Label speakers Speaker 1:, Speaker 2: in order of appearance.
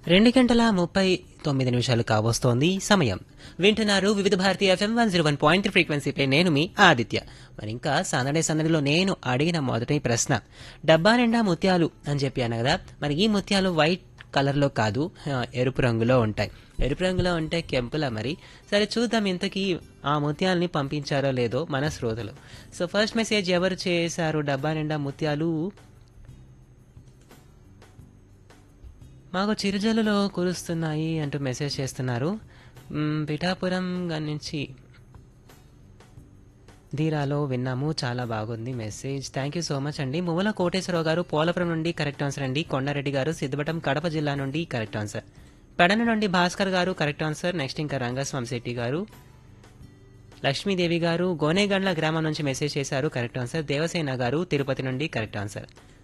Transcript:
Speaker 1: రెండు గంటల ముప్పై తొమ్మిది నిమిషాలు కావస్తోంది సమయం వింటున్నారు Vividh Bharati FM one zero one point ఫ్రీక్వెన్సీపై నేను మీ ఆదిత్య మరి ఇంకా సందడే సందడిలో నేను అడిగిన మొదటి ప్రశ్న డబ్బా నిండా ముత్యాలు అని చెప్పాను కదా మరి ఈ ముత్యాలు వైట్ కలర్లో కాదు ఆ, ఎరుపు రంగులో ఉంటాయి ఎరుపు రంగులో ఉంటే కెంపులా మరి సరే చూద్దాం ఇంతకీ ఆ ముత్యాలని పంపించారో లేదో మన శ్రోతలు సో ఫస్ట్ మెసేజ్ ఎవరు చేశారు డబ్బా నిండా ముత్యాలు మాకు చిరుజల్లులో కురుస్తున్నాయి అంటూ మెసేజ్ చేస్తున్నారు మ్, పిఠాపురం గారి నుంచి ధీరాలో విన్నాము చాలా బాగుంది message thank you so much అండి మువ్వల కోటేశ్వరరావు గారు పోలపురం నుండి కరెక్ట్ ఆన్సర్ అండి కొండారెడ్డి గారు సిద్ధవటం కడప జిల్లా నుండి కరెక్ట్ ఆన్సర్ పెడన నుండి భాస్కర్ గారు కరెక్ట్ ఆన్సర్ నెక్స్ట్ ఇంకా రంగస్వామి శెట్టి గారు లక్ష్మీదేవి గారు గోనేగండ్ల గ్రామం నుంచి మెసేజ్ చేశారు కరెక్ట్ ఆన్సర్ దేవసేన గారు తిరుపతి నుండి కరెక్ట్ ఆన్సర్